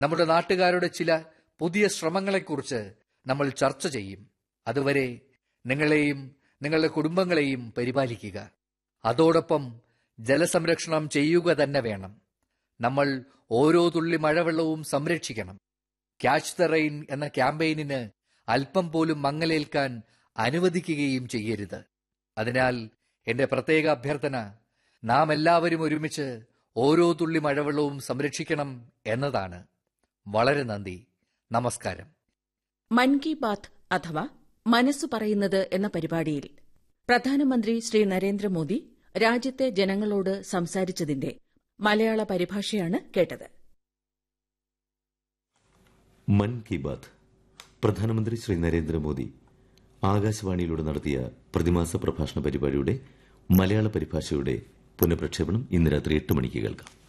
നമ്മുടെ നാട്ടുകാരുടെ ചില പുതിയ ശ്രമങ്ങളെക്കുറിച്ച് നമ്മൾ ചർച്ച ചെയ്യും അതുവരെ നിങ്ങളെയും നിങ്ങളുടെ കുടുംബങ്ങളെയും പരിപാലിക്കുക അതോടൊപ്പം ജലസംരക്ഷണം ചെയ്യുക തന്നെ വേണം നമ്മൾ ഓരോ തുള്ളി മഴവെള്ളവും സംരക്ഷിക്കണം ക്യാച്ച് ദ റെയിൻ എന്ന ക്യാമ്പയിനിന് അല്പം പോലും മങ്ങലേൽക്കാൻ അനുവദിക്കുകയും ചെയ്യരുത് അതിനാൽ എന്റെ പ്രത്യേക അഭ്യർത്ഥന നാം എല്ലാവരും ഒരുമിച്ച് ഓരോ തുള്ളി മഴവെള്ളവും സംരക്ഷിക്കണം എന്നതാണ് വളരെ നന്ദി നമസ്കാരം മൻ കി ബാത്ത് അഥവാ മനസ്സു പറയുന്നത് എന്ന പരിപാടിയിൽ പ്രധാനമന്ത്രി ശ്രീ നരേന്ദ്രമോദി രാജ്യത്തെ ജനങ്ങളോട് സംസാരിച്ചതിന്റെ മലയാള പരിഭാഷയാണ് കേട്ടത് മൻ കി ബാത്ത് പ്രധാനമന്ത്രി ശ്രീ നരേന്ദ്രമോദി ആകാശവാണിയിലൂടെ നടത്തിയ പ്രതിമാസ പ്രഭാഷണ പരിപാടിയുടെ മലയാള പരിഭാഷയുടെ പുനഃപ്രക്ഷേപണം ഇന്ന് രാത്രി എട്ട് മണിക്ക് കേൾക്കാം